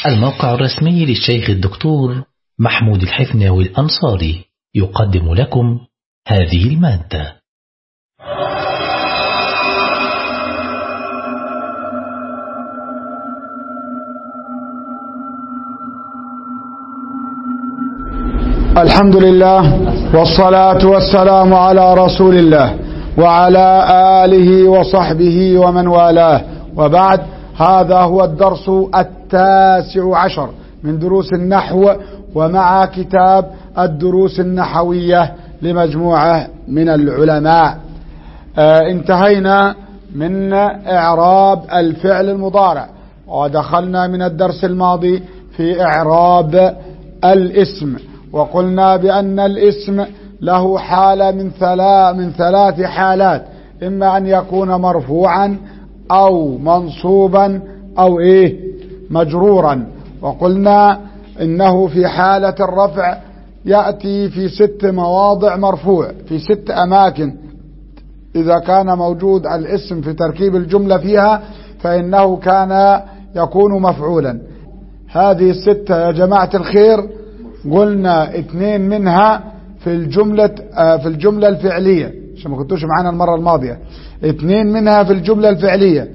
الموقع الرسمي للشيخ الدكتور محمود الحفناوي الأنصاري يقدم لكم هذه المادة الحمد لله والصلاة والسلام على رسول الله وعلى آله وصحبه ومن والاه وبعد هذا هو الدرس التاسع عشر من دروس النحو ومع كتاب الدروس النحوية لمجموعة من العلماء آه انتهينا من إعراب الفعل المضارع ودخلنا من الدرس الماضي في إعراب الاسم وقلنا بأن الاسم له حالة من ثلاث من ثلاث حالات إما أن يكون مرفوعا أو منصوبا أو إيه مجرورا وقلنا إنه في حالة الرفع يأتي في ست مواضع مرفوع في ست أماكن إذا كان موجود الاسم في تركيب الجملة فيها فإنه كان يكون مفعولا هذه الستة يا جماعة الخير قلنا اثنين منها في الجملة في الجملة الفعلية عشان ما كنتوش معانا المرة الماضية اثنين منها في الجملة الفعلية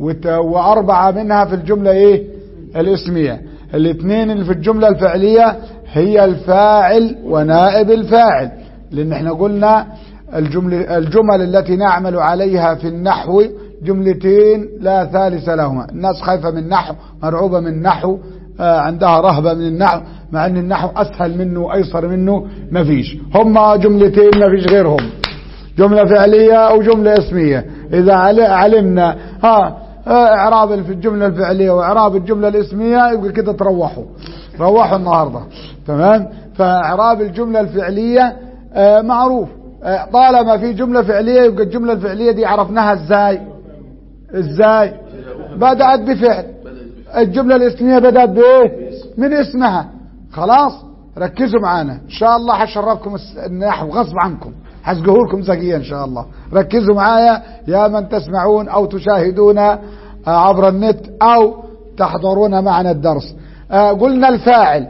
وأربعة منها في الجملة ايه الاسمية الاثنين اللي في الجملة الفعلية هي الفاعل ونائب الفاعل لان احنا قلنا الجمل الجمل التي نعمل عليها في النحو جملتين لا ثالث لهما الناس خايفة من النحو مرعوبة من النحو عندها رهبة من النحو مع ان النحو اسهل منه وايسر منه ما فيش هما جملتين ما فيش غيرهم جملة فعلية او جملة اسمية اذا علمنا ها اعراب في الجملة الفعلية واعراب الجملة الاسمية يبقى كده تروحوا روحوا النهاردة تمام فاعراب الجملة الفعلية معروف طالما في جملة فعلية يبقى الجملة الفعلية دي عرفناها ازاي ازاي بدأت بفعل الجملة الاسمية بدأت بايه من اسمها خلاص ركزوا معانا ان شاء الله هشربكم النحو غصب عنكم هسقهولكم زكية ان شاء الله ركزوا معايا يا من تسمعون او تشاهدون عبر النت او تحضرون معنا الدرس قلنا الفاعل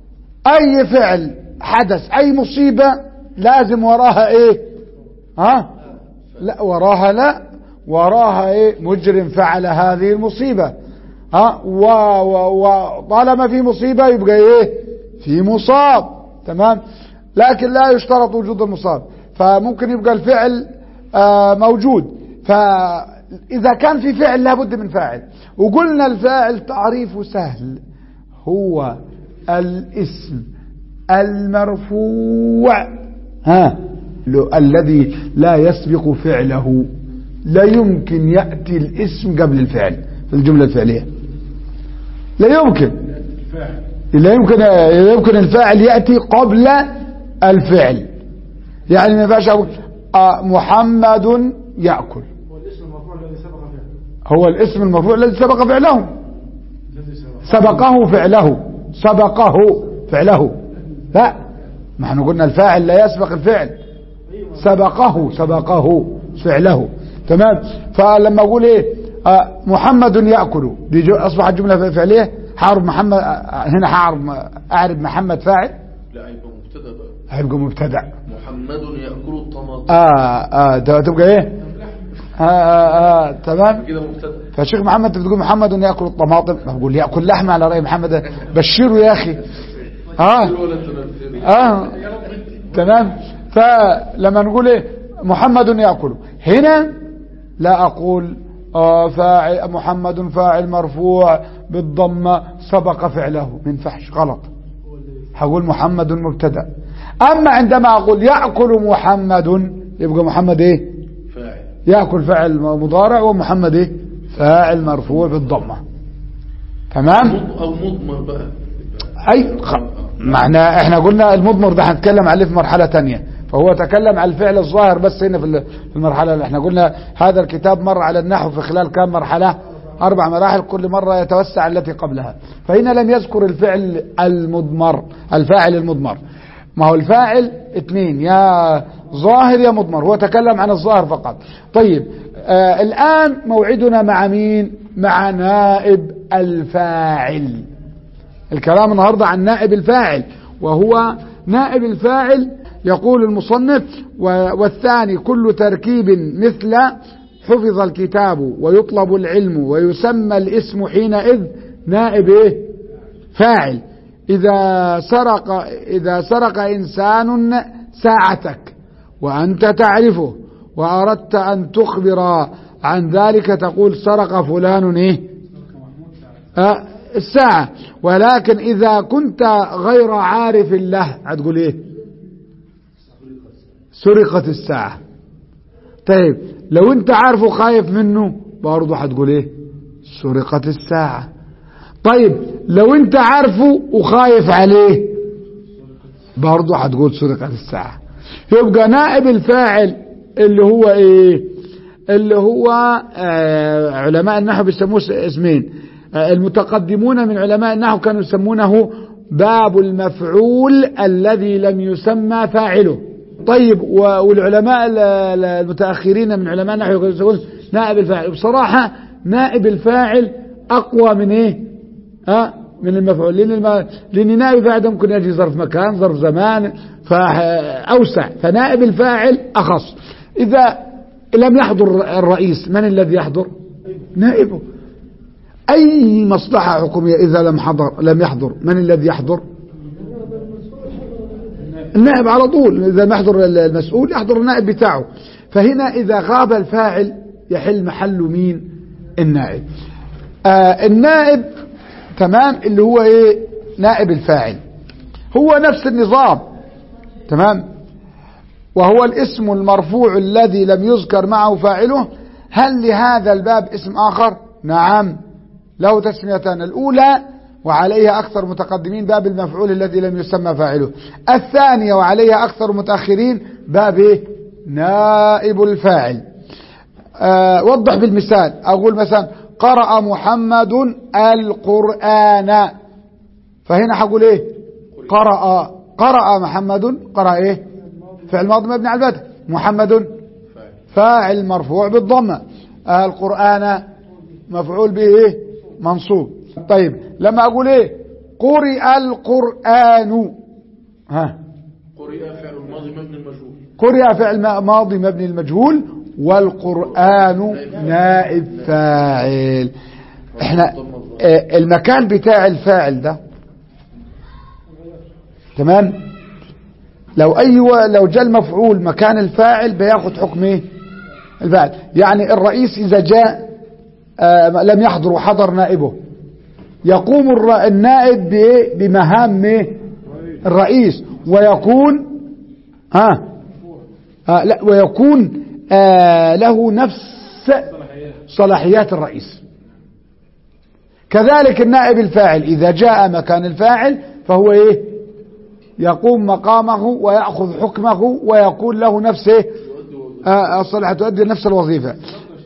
اي فعل حدث اي مصيبة لازم وراها ايه ها لا وراها لا وراها ايه مجرم فعل هذه المصيبة ها وطالما في مصيبة يبقى ايه في مصاب تمام لكن لا يشترط وجود المصاب فممكن يبقى الفعل آه موجود فإذا كان في فعل لابد من فاعل وقلنا الفاعل تعريفه سهل هو الاسم المرفوع ها الذي لا يسبق فعله لا يمكن يأتي الاسم قبل الفعل في الجملة الفعلية لا يمكن لا يمكن لا يمكن الفاعل يأتي قبل الفعل يعني ما ينفعش أقول محمد يأكل هو الاسم المرفوع الذي سبق فعله سبقه فعله سبقه فعله لا ما احنا قلنا الفاعل لا يسبق الفعل سبقه سبقه فعله تمام فلما اقول ايه آه محمد يأكل دي أصبحت جملة فعلية حارب محمد هنا حارب أعرب محمد فاعل لا هيبقى مبتدا بقى هيبقى مبتدا محمد يأكل الطماطم آه آه تبقى ايه آه آه آه تمام كده مبتدا فالشيخ محمد تقول محمد يأكل الطماطم بقول يأكل لحمة على رأي محمد بشره يا أخي آه آه تمام فلما نقول ايه محمد يأكل هنا لا أقول آه فاعل محمد فاعل مرفوع بالضمة سبق فعله من فحش غلط هقول محمد مبتدا أما عندما أقول يأكل محمد يبقى محمد إيه فاعل يأكل فاعل مضارع ومحمد إيه فاعل مرفوع بالضمة تمام او مضمر بقى أي خ... معناه احنا قلنا المضمر ده هنتكلم عليه في مرحلة تانية فهو تكلم على الفعل الظاهر بس هنا في المرحلة اللي احنا قلنا هذا الكتاب مر على النحو في خلال كم مرحلة أربع مراحل كل مرة يتوسع التي قبلها فهنا لم يذكر الفعل المضمر الفاعل المضمر ما هو الفاعل اثنين يا ظاهر يا مضمر هو تكلم عن الظاهر فقط طيب آه الآن موعدنا مع مين مع نائب الفاعل الكلام النهاردة عن نائب الفاعل وهو نائب الفاعل يقول المصنف و- والثاني كل تركيب مثل حفظ الكتاب ويطلب العلم ويسمى الاسم حينئذ نائب ايه فاعل إذا سرق إذا سرق إنسان ساعتك وأنت تعرفه وأردت أن تخبر عن ذلك تقول سرق فلان إيه آه، الساعة ولكن إذا كنت غير عارف له هتقول إيه سرقت الساعة طيب لو أنت عارفه خايف منه برضه هتقول إيه سرقت الساعة طيب لو أنت عارفه وخايف عليه برضه هتقول سرقت الساعة يبقى نائب الفاعل اللي هو ايه اللي هو آه علماء النحو بيسموه اسمين آه المتقدمون من علماء النحو كانوا يسمونه باب المفعول الذي لم يسمى فاعله طيب و- والعلماء ال- ال- المتأخرين من علماء النحو يقولون نائب الفاعل بصراحة نائب الفاعل أقوى من إيه ها من المفعول لأن, الم... لأن نائب الفاعل ده ممكن يجي ظرف مكان ظرف زمان فأوسع فنائب الفاعل أخص إذا لم يحضر الرئيس من الذي يحضر نائبه أي مصلحة حكومية إذا لم حضر لم يحضر من الذي يحضر النائب على طول إذا ما يحضر المسؤول يحضر النائب بتاعه فهنا إذا غاب الفاعل يحل محله مين النائب آه النائب تمام اللي هو ايه نائب الفاعل هو نفس النظام تمام وهو الاسم المرفوع الذي لم يذكر معه فاعله هل لهذا الباب اسم آخر نعم له تسميتان الأولى وعليها أكثر متقدمين باب المفعول الذي لم يسمى فاعله الثانية وعليها أكثر متأخرين باب إيه؟ نائب الفاعل آه وضح بالمثال أقول مثلا قرأ محمد القرآن فهنا حقول إيه قرأ قرأ محمد قرأ إيه فعل ماضي مبني على الفتح محمد فاعل مرفوع بالضمة آه القرآن مفعول به إيه منصوب طيب لما أقول إيه قرئ القرآن ها قرئ فعل الماضي مبني المجهول قرئ فعل ماضي مبني المجهول والقرآن نائب فاعل احنا اه المكان بتاع الفاعل ده تمام لو ايوه لو جاء المفعول مكان الفاعل بياخد حكم ايه الفاعل يعني الرئيس اذا جاء اه لم يحضر وحضر نائبه يقوم الر- النائب بايه بمهام ايه الرئيس ويكون ها آه لا ويكون آه له نفس صلاحيات الرئيس كذلك النائب الفاعل إذا جاء مكان الفاعل فهو إيه يقوم مقامه ويأخذ حكمه ويكون له نفس إيه آه الصلاحية تؤدي نفس الوظيفة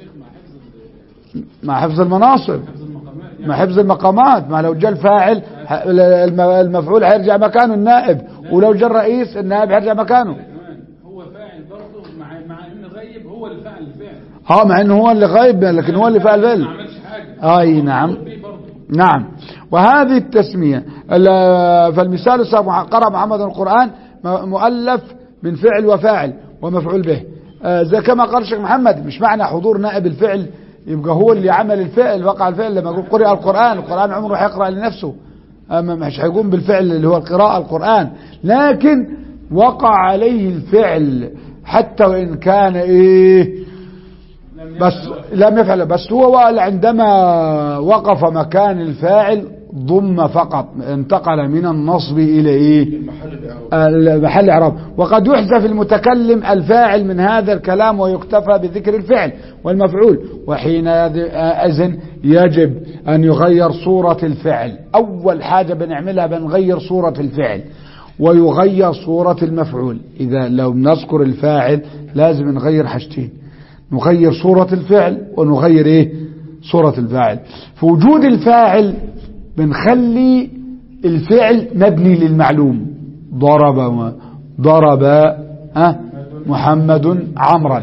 مع حفظ المناصب مع حفظ المقامات ما لو جاء الفاعل ح- الم- المفعول هيرجع مكانه النائب ولو جاء الرئيس النائب هيرجع مكانه كمان هو فاعل برضه مع مع ان غيب هو اللي فعل الفعل ها مع انه هو اللي غايب لكن هو اللي فعل ما فعل عملش حاجه اي نعم بيه برضه نعم وهذه التسمية ال- فالمثال السابق قرأ محمد القرآن م- مؤلف من فعل وفاعل ومفعول به آه، زي كما قال الشيخ محمد مش معنى حضور نائب الفعل يبقى هو اللي عمل الفعل وقع الفعل لما يقول قرئ القرآن القرآن عمره هيقرأ لنفسه أما مش هيقوم بالفعل اللي هو القراءة القرآن لكن وقع عليه الفعل حتى وإن كان إيه بس لم يفعل بس هو عندما وقف مكان الفاعل ضم فقط انتقل من النصب إلى إيه محل الإعراب محل إعراب وقد يحذف المتكلم الفاعل من هذا الكلام ويكتفى بذكر الفعل والمفعول وحينئذ يجب أن يغير صورة الفعل أول حاجة بنعملها بنغير صورة الفعل ويغير صورة المفعول إذا لو نذكر الفاعل لازم نغير حاجتين نغير صورة الفعل ونغير إيه صورة الفاعل في وجود الفاعل بنخلي الفعل مبني للمعلوم ضرب ضرب ها محمد عمرا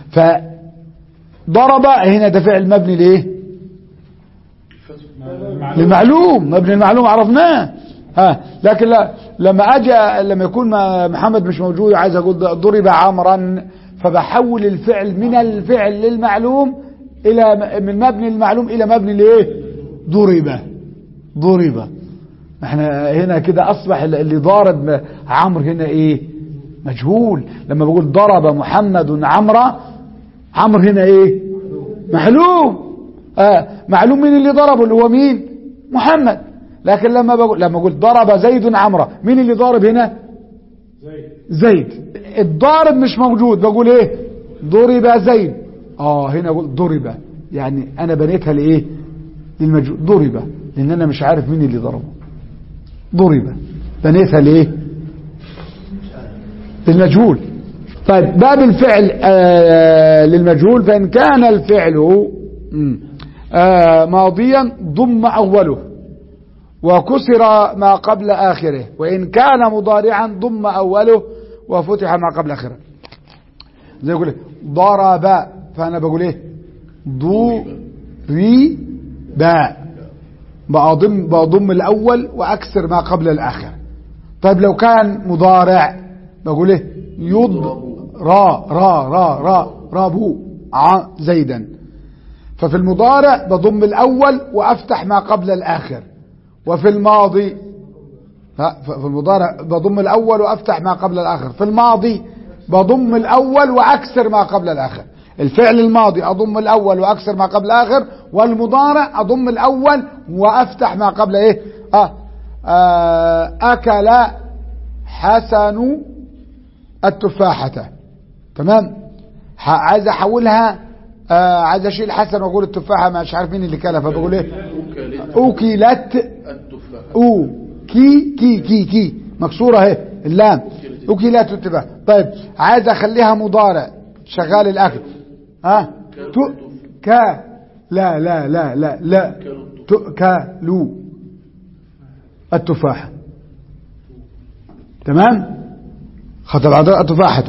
فضرب هنا ده فعل مبني ليه للمعلوم مبني المعلوم عرفناه ها لكن لا لما اجي لما يكون ما- محمد مش موجود عايز اقول ضرب عمرا فبحول الفعل من الفعل للمعلوم الى م- من مبني المعلوم الى مبني لايه ضرب ضرب احنا هنا كده اصبح اللي ضارب عمرو هنا ايه مجهول لما بقول ضرب محمد عمرا عمرو هنا ايه معلوم آه معلوم مين اللي ضربه اللي هو مين محمد لكن لما بقول لما قلت ضرب زيد عمرا مين اللي ضارب هنا زيد الضارب مش موجود بقول ايه ضرب زيد اه هنا اقول ضرب يعني انا بنيتها لايه للمجهول ضرب لان انا مش عارف مين اللي ضربه ضرب بنيتها لايه للمجهول طيب باب الفعل آه للمجهول فإن كان الفعل مم، آه ماضيا ضم أوله وكسر ما قبل آخره وإن كان مضارعا ضم أوله وفتح ما قبل آخره زي يقول إيه؟ ضرب فأنا بقول ايه ضرب بأضم, بأضم الأول وأكسر ما قبل الآخر طيب لو كان مضارع بقول ايه يض را را را را رابو ع زيدا ففي المضارع بضم الأول وأفتح ما قبل الآخر وفي الماضي ها ف- في المضارع بضم الأول وأفتح ما قبل الآخر في الماضي بضم الأول وأكسر ما قبل الآخر الفعل الماضي أضم الأول وأكسر ما قبل الآخر والمضارع أضم الأول وأفتح ما قبل إيه آه آه أكل حسن التفاحة تمام ح- عايز احولها آه عايز اشيل حسن واقول التفاحة مش عارف مين اللي كلها فبقول ايه وكالة اوكلت التفاحة او كي كي كي كي مكسورة اهي اللام اوكلت التفاحة طيب عايز اخليها مضارع شغال الاكل ها تو كا لا لا لا لا لا تؤكلوا التفاحة تمام خطب بعد التفاحة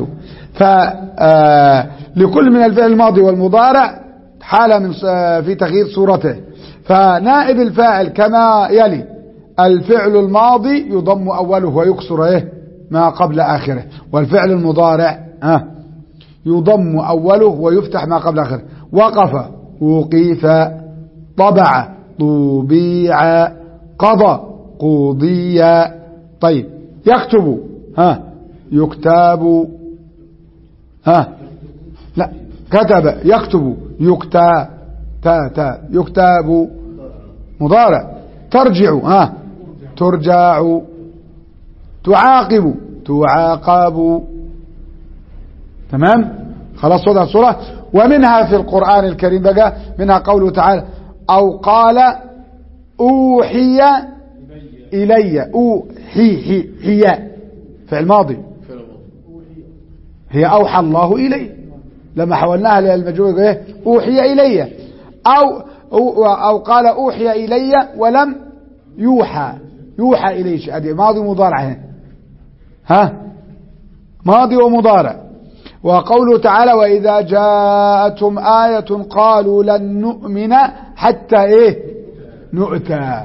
فلكل من الفعل الماضي والمضارع حالة من ص- آه، في تغيير صورته فنائب الفاعل كما يلي الفعل الماضي يضم أوله ويكسر إيه ما قبل آخره والفعل المضارع ها يضم أوله ويفتح ما قبل آخره وقف وقيف طبع طبيع قضى قضي طيب يكتب ها يكتاب ها لا كتب يكتب يكتى تا تا يكتاب مضارع ترجع ها ترجع تعاقب تعاقب تمام خلاص وضع الصورة ومنها في القرآن الكريم بقى منها قوله تعالى أو قال أوحي إلي أوحي حي حي فعل ماضي فعل ماضي هي أوحى الله إلي لما حولناها للمجهول إيه أوحي إلي أو أو, أو قال أوحي إلي ولم يوحى يوحى إلي شيء هذه ماضي ومضارع هنا ها ماضي ومضارع وقوله تعالى وإذا جاءتهم آية قالوا لن نؤمن حتى إيه نؤتى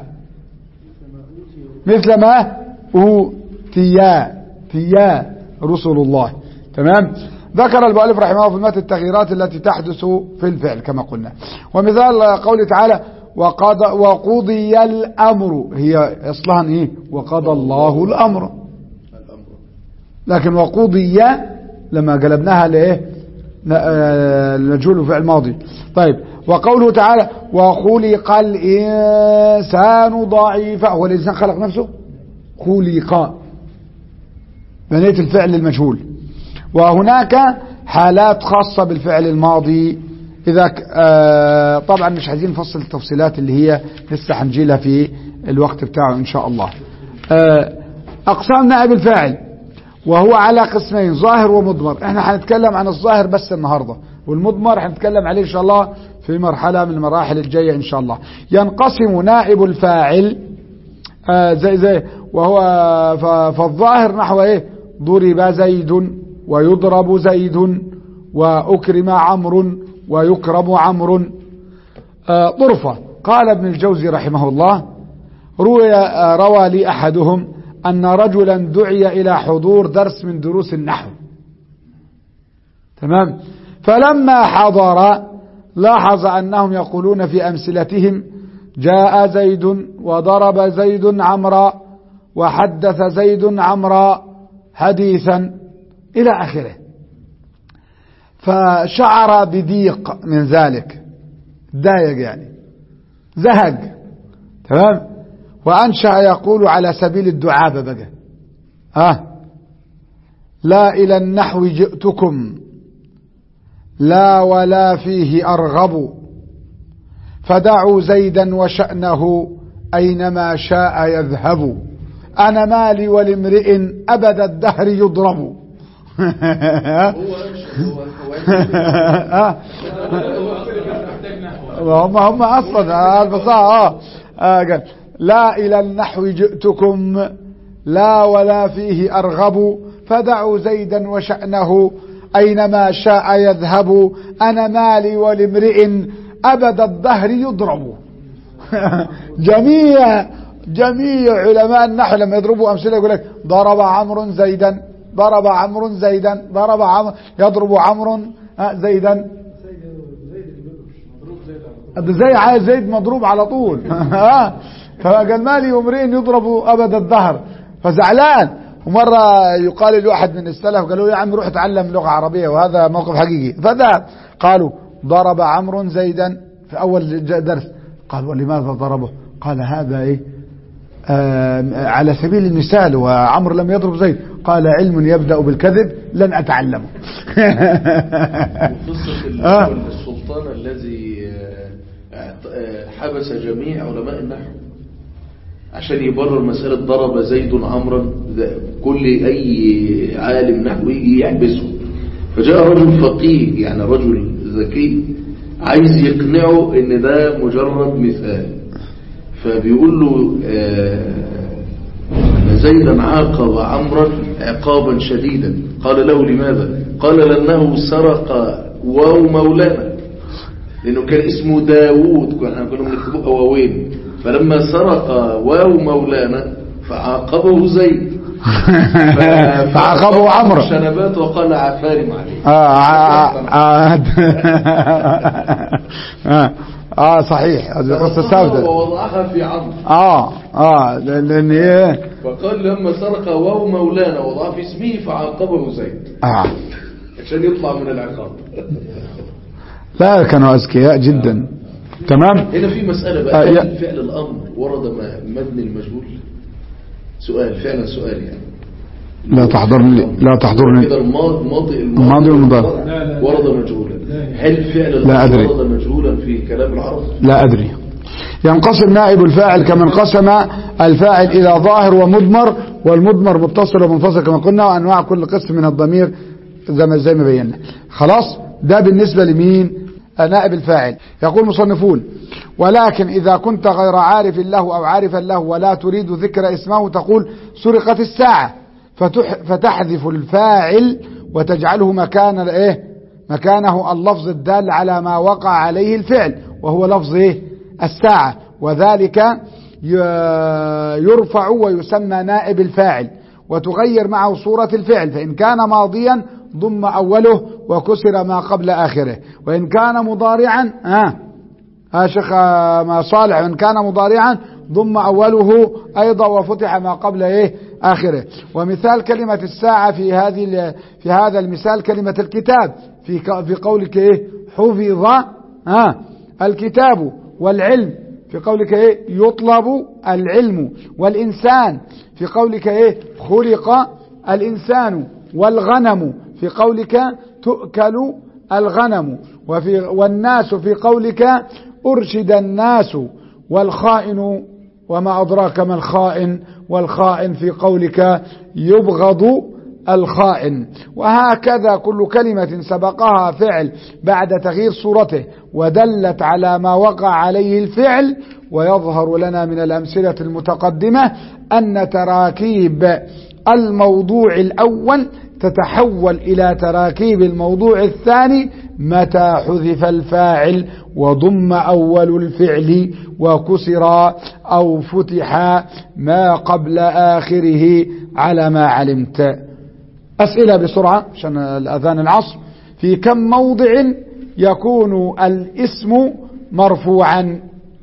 مثل ما أوتيا تيا رسل الله تمام ذكر المؤلف رحمه الله في المتن التغييرات التي تحدث في الفعل كما قلنا ومثال قوله تعالى وقضى وقضي الأمر هي اصلها ايه وقضى الله الأمر الأمر لكن وقضي لما قلبناها لايه ن- آه، المجهول فعل ماضي طيب وقوله تعالى وخلق الإنسان ضعيفا هو الإنسان خلق نفسه خلق بنيت الفعل المجهول وهناك حالات خاصة بالفعل الماضي إذا ك- آه، طبعا مش عايزين نفصل التفصيلات اللي هي لسه هنجي لها في الوقت بتاعه إن شاء الله آه، أقسام نائب الفاعل وهو على قسمين ظاهر ومضمر احنا هنتكلم عن الظاهر بس النهاردة والمضمر هنتكلم عليه ان شاء الله في مرحلة من المراحل الجاية ان شاء الله ينقسم نائب الفاعل آه زي زي وهو ف- فالظاهر نحو ايه ضرب زيد ويضرب زيد وأكرم عمرو ويكرم عمرو آه طرفة قال ابن الجوزي رحمه الله روي روى لي أحدهم أن رجلا دعي إلى حضور درس من دروس النحو تمام فلما حضر لاحظ أنهم يقولون في أمثلتهم جاء زيد وضرب زيد عمرا وحدث زيد عمرا حديثا إلى آخره فشعر بضيق من ذلك ضايق يعني زهق تمام وأنشأ يقول على سبيل الدعابة بقى ها لا إلى النحو جئتكم لا ولا فيه أرغب فدعوا زيدا وشأنه أينما شاء يذهب أنا مالي ولامرئ أبد الدهر يضرب هو أنشأ هو هو محتاج نحو هم هم اصلا البصاعة آه. آه قال لا الى النحو جئتكم لا ولا فيه ارغب فدعوا زيدا وشأنه اينما شاء يذهب انا مالي ولامرئ ابد الدهر يضرب جميع جميع علماء النحو لما يضربوا امثله يقول لك ضرب عمرو زيدا ضرب عمرو زيدا ضرب عمرو يضرب عمرو آه، زيدا ده زي عايز زيد مضروب على طول ها فقال مالي امرئ يضرب ابد الدهر فزعلان ومرة يقال لواحد من السلف قالوا يا عم روح اتعلم لغة عربية وهذا موقف حقيقي فذهب قالوا ضرب عمرو زيدا في أول ج- درس قال ولماذا ضربه قال هذا إيه آه على سبيل المثال وعمرو لم يضرب زيد قال علم يبدأ بالكذب لن أتعلمه وقصة ال- آه. السلطان الذي آه، اعت- آه، حبس جميع علماء النحو عشان يبرر مسألة ضرب زيد عمرا ده كل أي عالم نحو يجي يحبسه فجاء رجل فقيه يعني رجل ذكي عايز يقنعه ان ده مجرد مثال فبيقول له آه، أن زيدا عاقب عمرا عقابا شديدا قال له لماذا قال لأنه سرق واو مولانا لأنه كان اسمه داوود كنا كنا بنكتبه أواوين فلما سرق واو مولانا فعاقبه زيد ف- فعاقبه عمرو شنبات وقال عفارم عليه آه آه آه آه, آه صحيح هذه قصة سوداء ووضعها في عمرو آه آه لأن لأن إيه فقال لما سرق واو مولانا وضعها في اسمه فعاقبه زيد آه عشان يطلع من العقاب لا كانوا أذكياء جدا تمام هنا في مسألة آه، بقى يا- هل فعل الأمر ورد م- مبني المجهول سؤال فعلا سؤال يعني لا تحضرني لا تحضرني كده الماضي الماضي الماضي والمضارع. لا، لا. ورد مجهولا هل فعل لا الأمر أدري. ورد مجهولا في كلام العرب لا أدري ينقسم نائب الفاعل كما انقسم الفاعل إلى ظاهر ومضمر والمضمر متصل ومنفصل كما قلنا وأنواع كل قسم من الضمير زي ما زي ما بينا خلاص ده بالنسبة لمين نائب الفاعل يقول مصنفون ولكن إذا كنت غير عارف له أو عارفا له ولا تريد ذكر اسمه تقول سرقت الساعة فتح فتحذف الفاعل وتجعله مكان الايه مكانه اللفظ الدال على ما وقع عليه الفعل وهو لفظ ايه الساعة وذلك ي- يرفع ويسمى نائب الفاعل وتغير معه صورة الفعل فإن كان ماضيا ضم أوله وكسر ما قبل آخره وإن كان مضارعا آه ها شيخ آه، ما صالح إن كان مضارعا ضم أوله أيضا وفتح ما قبل إيه آخره ومثال كلمة الساعة في هذه ال- في هذا المثال كلمة الكتاب في ك- في قولك إيه حفظ ها الكتاب والعلم في قولك إيه يطلب العلم والإنسان في قولك إيه خلق الإنسان والغنم في قولك تؤكل الغنم وفي والناس في قولك أرشد الناس والخائن وما أدراك ما الخائن والخائن في قولك يبغض الخائن وهكذا كل كلمة سبقها فعل بعد تغيير صورته ودلت على ما وقع عليه الفعل ويظهر لنا من الأمثلة المتقدمة أن تراكيب الموضوع الأول تتحول إلى تراكيب الموضوع الثاني متى حذف الفاعل وضم أول الفعل وكسر أو فتح ما قبل آخره على ما علمت أسئلة بسرعة عشان الأذان العصر في كم موضع يكون الاسم مرفوعا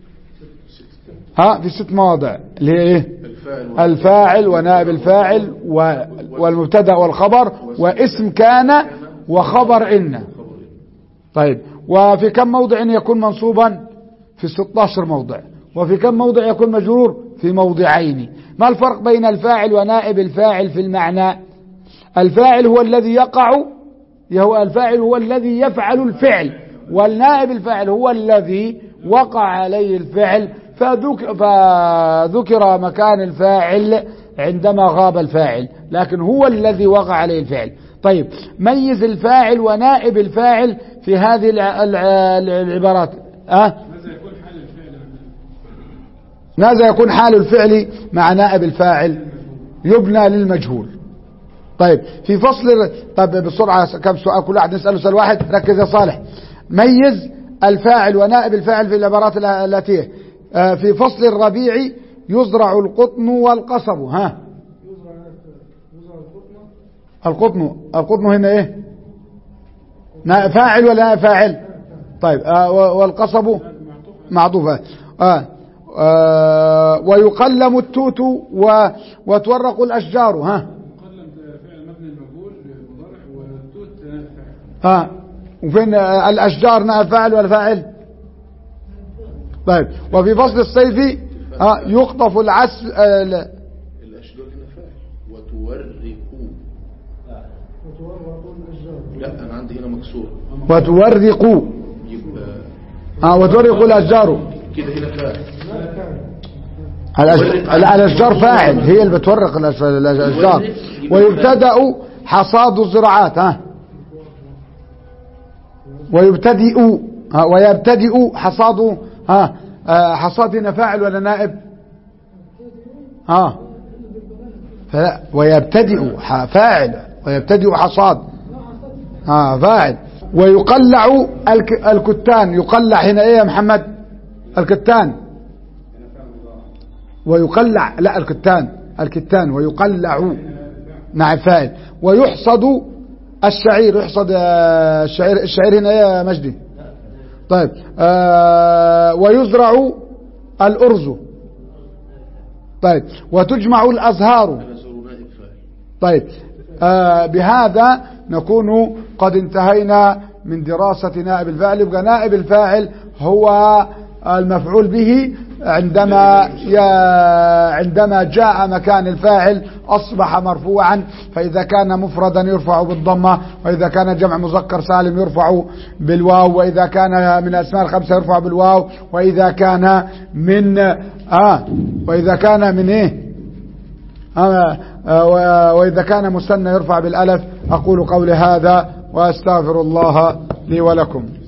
ها في ست مواضع اللي هي ايه الفاعل الفاعل ونائب الفاعل و- والمبتدا والخبر واسم كان وخبر إن طيب وفي كم موضع يكون منصوبا في 16 موضع وفي كم موضع يكون مجرور في موضعين ما الفرق بين الفاعل ونائب الفاعل في المعنى الفاعل هو الذي يقع هو الفاعل هو الذي يفعل الفعل والنائب الفاعل هو الذي وقع عليه الفعل فذك فذكر مكان الفاعل عندما غاب الفاعل لكن هو الذي وقع عليه الفعل طيب ميز الفاعل ونائب الفاعل في هذه الع- الع- العبارات أه؟ ماذا يكون حال الفعل ماذا مع يكون حال الفعل مع نائب الفاعل يبنى للمجهول طيب في فصل طب بسرعة كم سؤال كل واحد نسأله سؤال واحد ركز يا صالح ميز الفاعل ونائب الفاعل في العبارات ال- التي آه، في فصل الربيع يزرع القطن والقصب ها القطن القطن هنا ايه نا- فاعل ولا نائب فاعل طيب آه، و- والقصب معطوفة آه. آه ويقلم التوت و وتورق الأشجار ها قلم فعل مبني المجهول مضارع والتوت نائب فاعل ها وفين آه، الأشجار نائب فاعل ولا فاعل طيب وفي فصل الصيف آه يقطف العسل آه لا. الأشجار هنا فاعل وتورقوا لا أنا عندي هنا مكسور وتورق يبقى آه وتورق الأشجار كده هنا فاعل الأش- ال- الأشجار فاعل هي اللي بتورق الأش- الأشجار ويبتدأ حصاد الزراعات ها ويبتدئ ها ويبتدئ حصاد ها آه، حصاد هنا فاعل ولا نائب ها فلا ويبتدئ ح- فاعل ويبتدئ حصاد ها فاعل ويقلع الك- الكتان يقلع هنا ايه يا محمد الكتان ويقلع لا الكتان الكتان ويقلع نعم فاعل ويحصد الشعير يحصد آه، الشعير الشعير هنا ايه يا مجدي طيب آه ويزرع الأرز طيب وتجمع الأزهار أنا زور نائب فاعل طيب آه بهذا نكون قد انتهينا من دراسة نائب الفاعل يبقى نائب الفاعل هو المفعول به عندما يا عندما جاء مكان الفاعل أصبح مرفوعا فإذا كان مفردا يرفع بالضمة وإذا كان جمع مذكر سالم يرفع بالواو وإذا كان من الأسماء الخمسة يرفع بالواو وإذا كان من آه وإذا كان من إيه أما آه، و- وإذا كان مثنى يرفع بالألف أقول قولي هذا وأستغفر الله لي ولكم